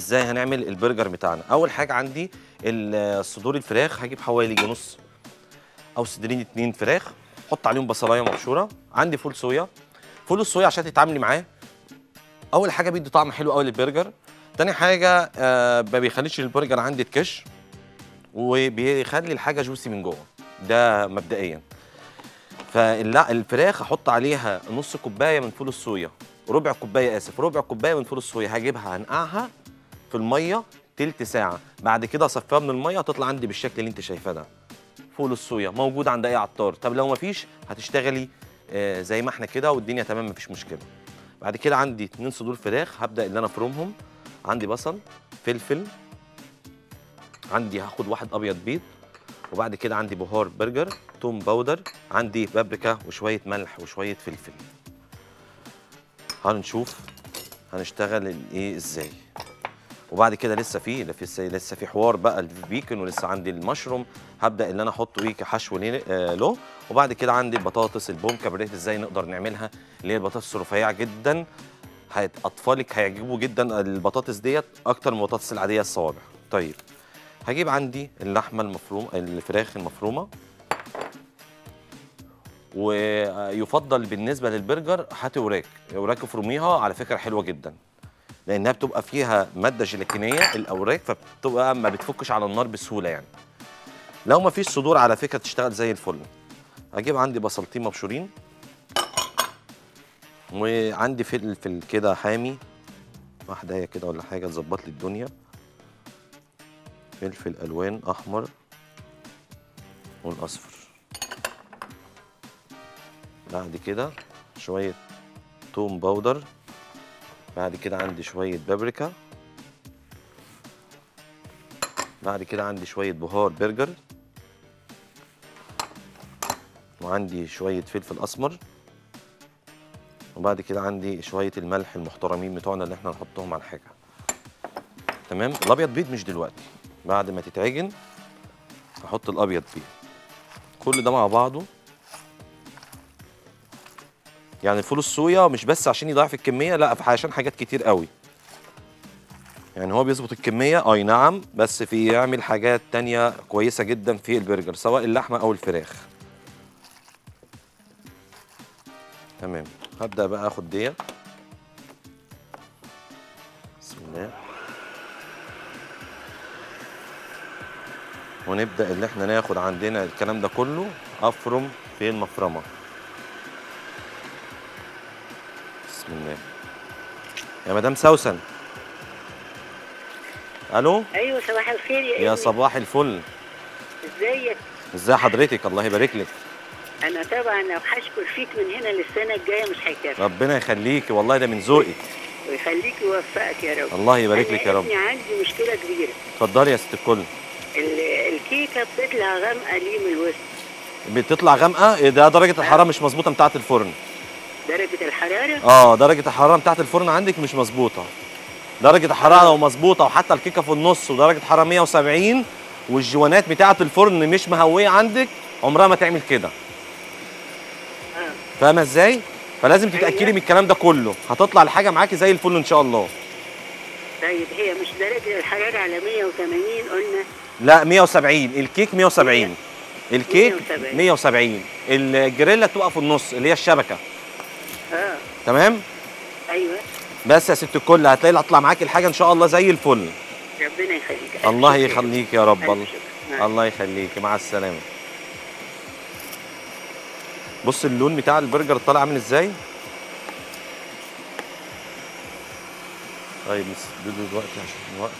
ازاي هنعمل البرجر بتاعنا اول حاجه عندي ال- صدور الفراخ هجيب حوالي يجي نص او صدرين اتنين فراخ احط عليهم بصلايه مبشوره عندي فول صويا فول الصويا عشان تتعاملي معاه اول حاجه بيدي طعم حلو قوي للبرجر تاني حاجه آه ما بيخليش البرجر عندي تكش وبيخلي الحاجه جوسي من جوه ده مبدئيا فالفراخ احط عليها نص كوبايه من فول الصويا ربع كوبايه اسف ربع كوبايه من فول الصويا هجيبها هنقعها في الميه تلت ساعه بعد كده اصفيها من الميه هتطلع عندي بالشكل اللي انت شايفاه ده فول الصويا موجود عند اي عطار طب لو مفيش هتشتغلي آه، زي ما احنا كده والدنيا تمام مفيش مشكله بعد كده عندي اتنين صدور فراخ هبدا ان انا افرمهم عندي بصل فلفل عندي هاخد واحد ابيض بيض وبعد كده عندي بهار برجر توم باودر عندي بابريكا وشويه ملح وشويه فلفل هنشوف هنشتغل ايه ازاي وبعد كده لسه في لسه لسه في حوار بقى البيكن ولسه عندي المشروم هبدا ان انا احطه ايه كحشو ليه- آه، له وبعد كده عندي البطاطس البوم كبريت ازاي نقدر نعملها اللي هي البطاطس الرفيعه جدا هت- اطفالك هيعجبوا جدا البطاطس ديت اكتر من البطاطس العاديه الصوابع طيب هجيب عندي اللحمه المفرومه الفراخ المفرومه ويفضل بالنسبه للبرجر هاتي وراك وراك افرميها على فكره حلوه جدا لانها بتبقى فيها ماده جيلاتينيه الاوراق فبتبقى ما بتفكش على النار بسهوله يعني لو ما فيش صدور على فكره تشتغل زي الفل هجيب عندي بصلتين مبشورين وعندي فلفل كده حامي واحدايه كده ولا حاجه تظبط لي الدنيا فلفل الوان احمر والاصفر بعد كده شويه توم باودر بعد كده عندي شويه بابريكا بعد كده عندي شويه بهار برجر وعندي شويه فلفل اسمر وبعد كده عندي شويه الملح المحترمين بتوعنا اللي احنا نحطهم على الحاجه تمام الابيض بيض مش دلوقتي بعد ما تتعجن هحط الابيض بيض كل ده مع بعضه يعني الفول الصويا مش بس عشان يضاعف الكميه لا عشان حاجات كتير قوي يعني هو بيظبط الكميه اي نعم بس في يعمل حاجات تانية كويسه جدا في البرجر سواء اللحمه او الفراخ تمام هبدا بقى اخد ديت بسم الله ونبدا اللي احنا ناخد عندنا الكلام ده كله افرم في المفرمه بسم الله يا مدام سوسن الو ايوه صباح الخير يا يا ابني. صباح الفل ازيك ازي حضرتك الله يبارك لك انا طبعا لو هشكر فيك من هنا للسنه الجايه مش هيكفي ربنا يخليكي والله ده من ذوقك ويخليك ويوفقك يا رب الله يبارك أنا لك يا رب ابني عندي مشكله كبيره اتفضلي يا ست الكل ال- الكيكه بتطلع غامقه ليه من الوسط بتطلع غامقه إيه ده درجه الحراره مش مظبوطه بتاعه الفرن درجه الحراره اه درجه الحراره بتاعه الفرن عندك مش مظبوطه درجه الحراره لو مظبوطه وحتى الكيكه في النص ودرجه حراره 170 والجوانات بتاعه الفرن مش مهويه عندك عمرها ما تعمل كده اه فاهمه ازاي فلازم تتاكدي أيوة. من الكلام ده كله هتطلع الحاجه معاكي زي الفل ان شاء الله طيب هي مش درجه الحراره على 180 قلنا لا 170 الكيك 170 الكيك 170. 170 الجريلا تبقى في النص اللي هي الشبكه اه تمام ايوه بس يا ست الكل هتلاقي هتطلع معاكي الحاجه ان شاء الله زي الفل ربنا يخليك ألف الله شكر. يخليك يا رب ألف الله شكر. مع الله يخليك مع السلامه بص اللون بتاع البرجر طالع عامل ازاي طيب نسدده دلوقتي عشان الوقت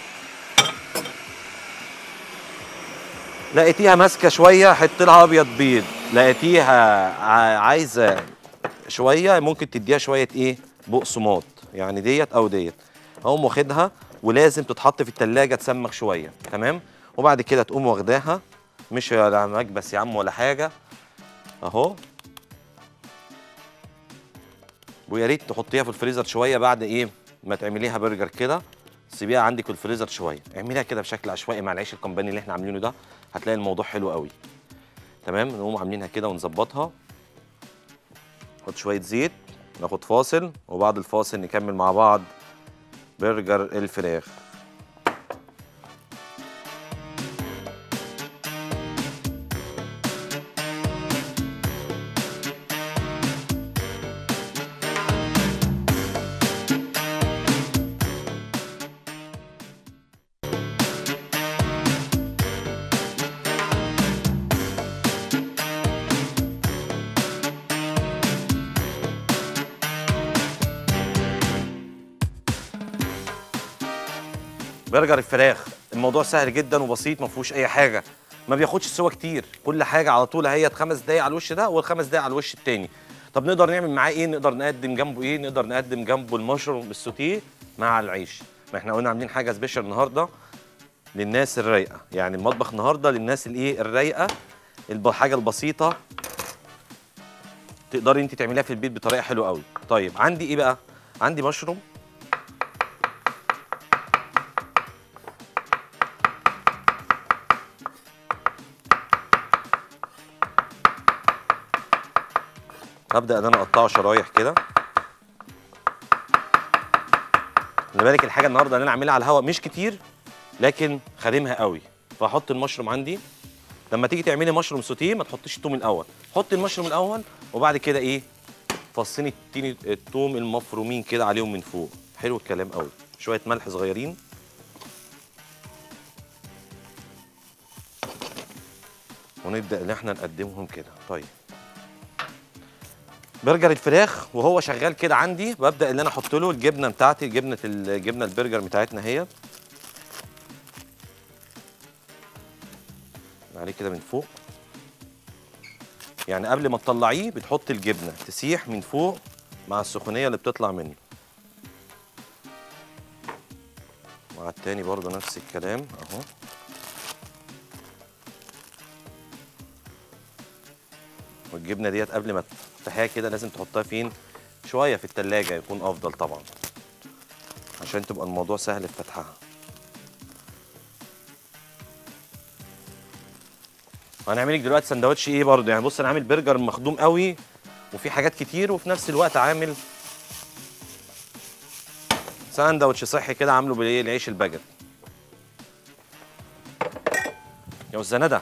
لقيتيها ماسكه شويه حط لها ابيض بيض لقيتيها ع- عايزه شويه ممكن تديها شويه ايه بقسماط يعني ديت او ديت اقوم واخدها ولازم تتحط في التلاجة تسمخ شويه تمام وبعد كده تقوم واخداها مش ولا مكبس يا عم ولا حاجه اهو ويا ريت تحطيها في الفريزر شويه بعد ايه ما تعمليها برجر كده سيبيها عندك في الفريزر شويه اعمليها كده بشكل عشوائي مع العيش الكمباني اللي احنا عاملينه ده هتلاقي الموضوع حلو قوي تمام نقوم عاملينها كده ونظبطها نحط شويه زيت ناخد فاصل وبعد الفاصل نكمل مع بعض برجر الفراخ برجر الفراخ الموضوع سهل جدا وبسيط ما فيهوش اي حاجه ما بياخدش سوا كتير كل حاجه على طول هي خمس دقايق على الوش ده والخمس دقايق على الوش التاني طب نقدر نعمل معاه ايه نقدر نقدم جنبه ايه نقدر نقدم جنبه المشروم السوتيه مع العيش ما احنا قلنا عاملين حاجه سبيشال النهارده للناس الرايقه يعني المطبخ النهارده للناس الايه الرايقه الب- الحاجه البسيطه تقدري انت تعمليها في البيت بطريقه حلوه قوي طيب عندي ايه بقى عندي مشروم هبدا ان انا اقطعه شرايح كده خلي بالك الحاجه النهارده اللي انا عاملها على الهواء مش كتير لكن خادمها قوي فاحط المشروم عندي لما تيجي تعملي مشروم سوتيه ما تحطيش التوم الاول حطي المشروم الاول وبعد كده ايه فصين التين التوم المفرومين كده عليهم من فوق حلو الكلام قوي شويه ملح صغيرين ونبدا ان احنا نقدمهم كده طيب برجر الفراخ وهو شغال كده عندي ببدا ان انا احط له الجبنه بتاعتي جبنه الجبنه البرجر بتاعتنا هي عليه كده من فوق يعني قبل ما تطلعيه بتحط الجبنه تسيح من فوق مع السخونيه اللي بتطلع منه مع التاني برضه نفس الكلام اهو والجبنه ديت قبل ما تفتحيها كده لازم تحطها فين شويه في التلاجة يكون افضل طبعا عشان تبقى الموضوع سهل في فتحها هنعمل لك دلوقتي سندوتش ايه برضه يعني بص انا عامل برجر مخدوم قوي وفي حاجات كتير وفي نفس الوقت عامل ساندوتش صحي كده عامله بالايه العيش البجر يا استاذه ندى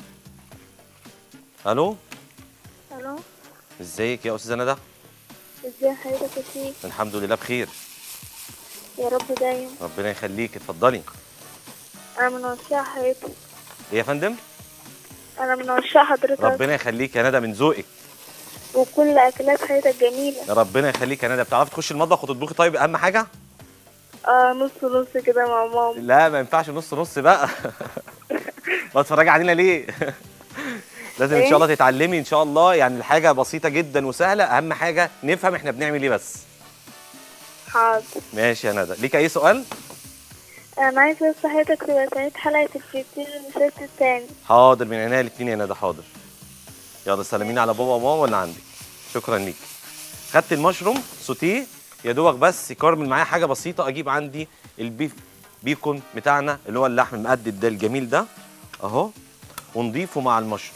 الو الو ازيك يا استاذه ندى ازي حضرتك يا شيخ الحمد لله بخير يا رب دايما ربنا يخليك اتفضلي انا من عشاق حضرتك ايه يا فندم انا من عشاق حضرتك ربنا يخليك يا ندى من ذوقك وكل اكلات حضرتك جميله ربنا يخليك يا ندى بتعرفي تخشي المطبخ وتطبخي طيب اهم حاجه اه نص نص كده مع ماما لا ما ينفعش نص نص بقى بتتفرجي علينا ليه لازم ان إيه؟ شاء الله تتعلمي ان شاء الله يعني الحاجه بسيطه جدا وسهله اهم حاجه نفهم احنا بنعمل ايه بس حاضر ماشي يا ندى ليك اي سؤال انا عايز بس حضرتك تبقى سمعت حلقه الفطير المسلسل التاني حاضر من عينيا الاثنين يا ندى حاضر يلا سلميني على بابا وماما ولا عندك شكرا ليك خدت المشروم سوتيه يا دوبك بس يكرمل معايا حاجه بسيطه اجيب عندي البيف بيكون بتاعنا اللي هو اللحم المقدد ده الجميل ده اهو ونضيفه مع المشروم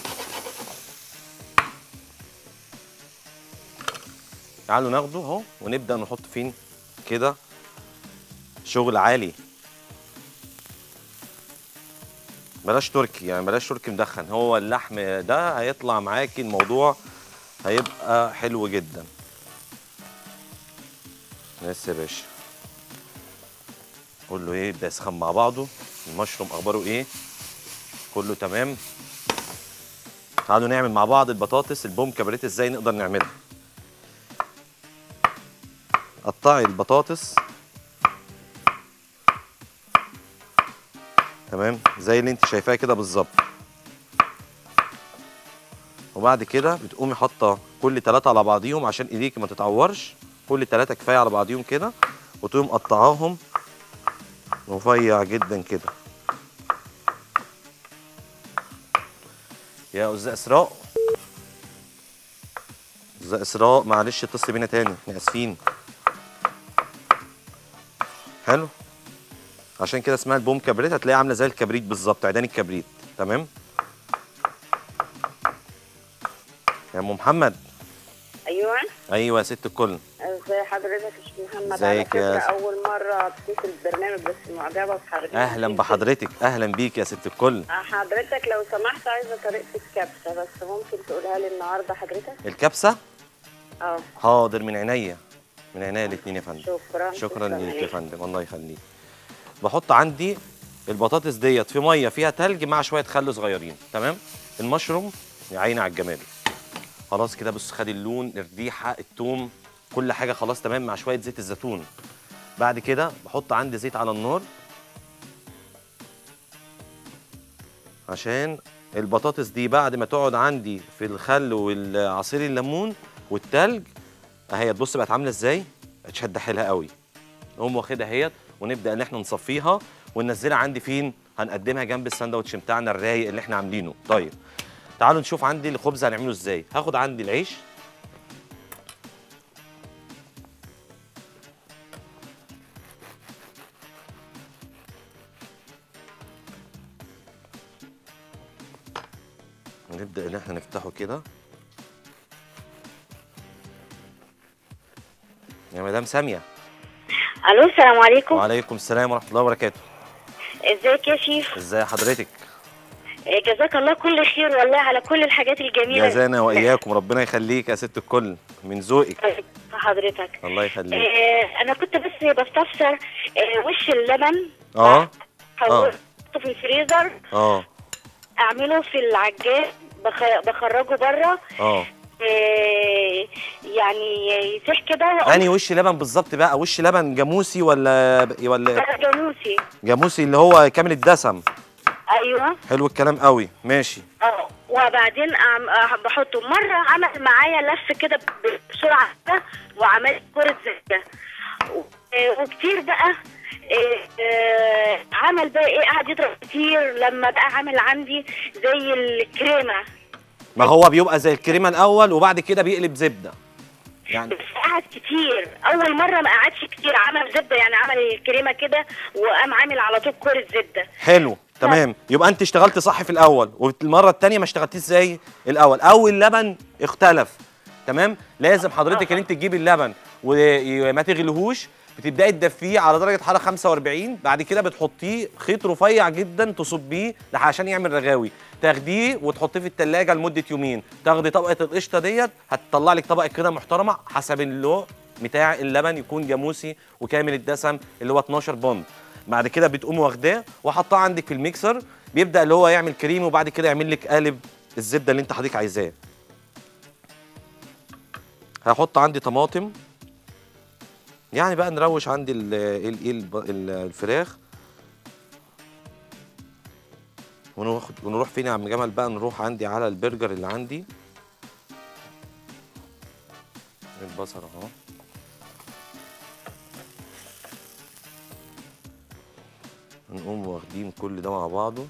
تعالوا ناخده اهو ونبدا نحط فين كده شغل عالي بلاش تركي يعني بلاش تركي مدخن هو اللحم ده هيطلع معاكي الموضوع هيبقى حلو جدا بس يا باشا كله ايه يبدا يسخن مع بعضه المشروم اخباره ايه كله تمام تعالوا نعمل مع بعض البطاطس البوم كبريت ازاي نقدر نعملها قطعي البطاطس تمام زي اللي انت شايفاه كده بالظبط وبعد كده بتقومي حاطه كل ثلاثه على بعضيهم عشان ايديك ما تتعورش كل ثلاثه كفايه على بعضيهم كده وتقوم مقطعاهم رفيع جدا كده يا استاذ اسراء استاذ اسراء معلش اتصلي بينا تاني احنا اسفين حلو عشان كده اسمها البوم كبريت هتلاقيها عامله زي الكبريت بالظبط عيدان الكبريت تمام يا ام محمد ايوه ايوه يا ست الكل ازي حضرتك يا شيخ محمد ازيك على يا فكره س- اول مره اتصل بالبرنامج بس معجبه بحضرتك اهلا جداً. بحضرتك اهلا بيك يا ست الكل آه، حضرتك لو سمحت عايزه طريقه الكبسه بس ممكن تقولها لي النهارده حضرتك الكبسه اه حاضر من عينيا من عينيا الاثنين يا فندم شكرا شكرا ليك يا ليك. فندم الله يخليك بحط عندي البطاطس ديت في ميه فيها تلج مع شويه خل صغيرين تمام المشروم يا عيني على الجمال خلاص كده بص خد اللون الريحه التوم كل حاجه خلاص تمام مع شويه زيت الزيتون بعد كده بحط عندي زيت على النار عشان البطاطس دي بعد ما تقعد عندي في الخل والعصير الليمون والتلج اهي تبص بقت عامله ازاي اتشد حيلها قوي نقوم واخدها اهيت ونبدا ان احنا نصفيها وننزلها عندي فين هنقدمها جنب الساندوتش بتاعنا الرايق اللي احنا عاملينه طيب تعالوا نشوف عندي الخبز هنعمله ازاي هاخد عندي العيش نبدا ان احنا نفتحه كده يا مدام ساميه الو السلام عليكم وعليكم السلام ورحمه الله وبركاته ازيك يا شيف ازي حضرتك آه، جزاك الله كل خير والله على كل الحاجات الجميله جزانا واياكم ربنا يخليك يا ست الكل من ذوقك طيب، حضرتك الله يخليك آه، انا كنت بس بستفسر آه، وش اللبن اه حولته في الفريزر اه اعمله في العجان بخ- بخرجه بره اه آه، يعني يسيح كده وأقوم- انهي وش لبن بالظبط بقى وش لبن جاموسي ولا ولا جاموسي جاموسي اللي هو كامل الدسم ايوه حلو الكلام قوي ماشي اه وبعدين أعم- أه بحطه مره عمل معايا لف كده بسرعه كده وعملت كره زبده و- آه، وكتير بقى آه، آه، عمل بقى ايه قعد يضرب كتير لما بقى عامل عندي زي الكريمه ما هو بيبقى زي الكريمه الاول وبعد كده بيقلب زبده يعني بس قعد كتير اول مره ما قعدش كتير عمل زبده يعني عمل الكريمه كده وقام عامل على طول كره زبده حلو تمام يبقى انت اشتغلت صح في الاول والمره الثانيه ما اشتغلتيش زي الاول او اللبن اختلف تمام لازم حضرتك ان انت تجيبي اللبن وما تغليهوش بتبداي تدفيه على درجه حراره 45 بعد كده بتحطيه خيط رفيع جدا تصبيه عشان يعمل رغاوي تاخديه وتحطيه في التلاجة لمده يومين تاخدي طبقه القشطه ديت هتطلع لك طبقه كده محترمه حسب اللون بتاع اللبن يكون جاموسي وكامل الدسم اللي هو 12 بوند بعد كده بتقوم واخداه وحطاه عندك في الميكسر بيبدا اللي هو يعمل كريم وبعد كده يعمل لك قالب الزبده اللي انت حضرتك عايزاه هحط عندي طماطم يعني بقى نروش عندي ال ال ال ال الفراخ ونروح ونروح فين يا عم جمال بقى نروح عندي على البرجر اللي عندي البصل اهو نقوم واخدين كل ده مع بعضه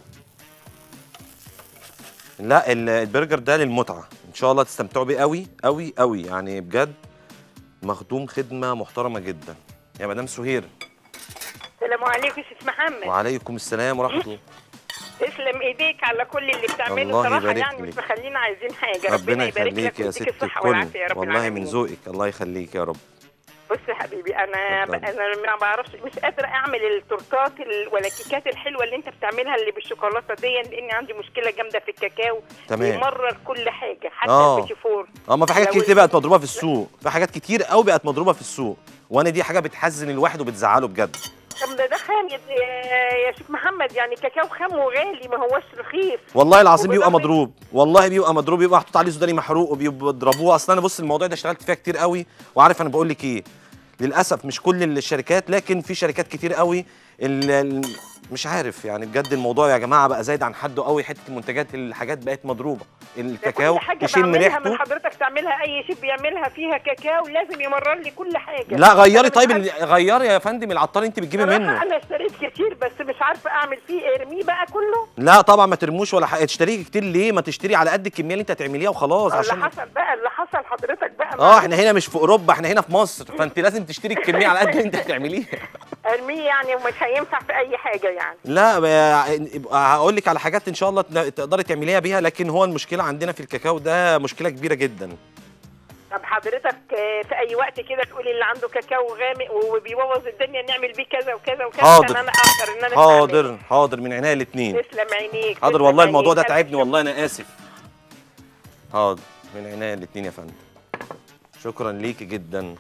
لا ال- البرجر ده للمتعه ان شاء الله تستمتعوا بيه قوي قوي قوي يعني بجد مخدوم خدمه محترمه جدا يا مدام سهير السلام عليكم يا سيد محمد وعليكم السلام ورحمه الله تسلم ايديك على كل اللي بتعمله الله صراحه يبارك يعني مش لك. مخلينا عايزين حاجه ربنا يبارك يخليك لك يا ويديك ست الصحه الكل والعافيه يا رب والله من العالمين. ذوقك الله يخليك يا رب بص يا حبيبي انا ب... اتفضل. انا ما بعرفش مش قادره اعمل التورتات ال... ولا الكيكات الحلوه اللي انت بتعملها اللي بالشوكولاته دي لان عندي مشكله جامده في الكاكاو تمام. يمرر كل حاجه حتى آه. البيتيفور اه ما في حاجات لو كتير بقت مضروبه في السوق في حاجات كتير قوي بقت مضروبه في السوق وانا دي حاجه بتحزن الواحد وبتزعله بجد طب ده ده خام يا يا شيخ محمد يعني كاكاو خام وغالي ما هوش رخيص والله العظيم بيبقى وبالرغم- مضروب والله بيبقى مضروب بيبقى محطوط عليه سوداني محروق وبيضربوه اصل انا بص الموضوع ده اشتغلت فيها كتير قوي وعارف انا بقول لك ايه للاسف مش كل الشركات لكن في شركات كتير قوي ال- ال- مش عارف يعني بجد الموضوع يا جماعه بقى زايد عن حده قوي حته المنتجات الحاجات بقت مضروبه ده الكاكاو كل حاجه تشم بعملها من ريحته حضرتك تعملها اي شيء بيعملها فيها كاكاو لازم يمرر لي كل حاجه لا غيري أنا مش طيب عارفة- ال- غيري يا فندم العطار اللي انت بتجيبي صراحة منه انا اشتريت كتير بس مش عارفه اعمل فيه ارميه بقى كله لا طبعا ما ترموش ولا حاجه تشتري كتير ليه ما تشتري على قد الكميه اللي انت هتعمليها وخلاص اللي عشان حصل بقى اللي حصل حضرتك بقى اه احنا هنا مش في اوروبا احنا هنا في مصر فانت لازم تشتري الكميه على قد اللي انت هتعمليها ارميه يعني ومش هينفع في اي حاجه يعني لا ب- هقول لك على حاجات ان شاء الله تن- تقدري تعمليها بيها لكن هو المشكله عندنا في الكاكاو ده مشكله كبيره جدا طب حضرتك آه، في اي وقت كده تقولي اللي عنده كاكاو غامق وبيبوظ الدنيا نعمل بيه كذا وكذا وكذا حاضر. عشان انا اقدر ان انا حاضر حاضر من عينيا الاثنين تسلم عينيك حاضر تسلم والله الموضوع ده عينيك. تعبني والله انا اسف حاضر من عينيا الاثنين يا فندم شكرا ليكي جدا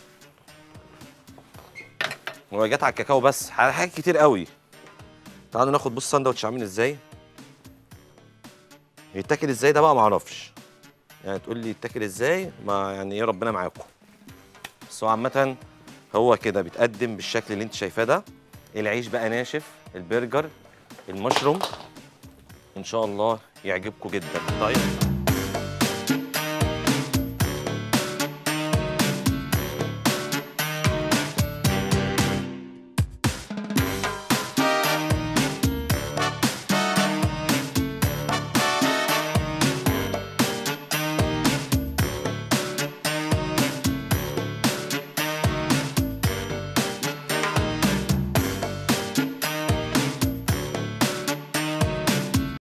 هو جت على الكاكاو بس ح- حاجات كتير قوي تعالوا ناخد بص ساندوتش عامل ازاي يتاكل ازاي ده بقى معرفش يعني تقول لي يتاكل ازاي ما يعني ايه ربنا معاكم بس هو عامة هو كده بيتقدم بالشكل اللي انت شايفاه ده العيش بقى ناشف البرجر المشروم ان شاء الله يعجبكم جدا طيب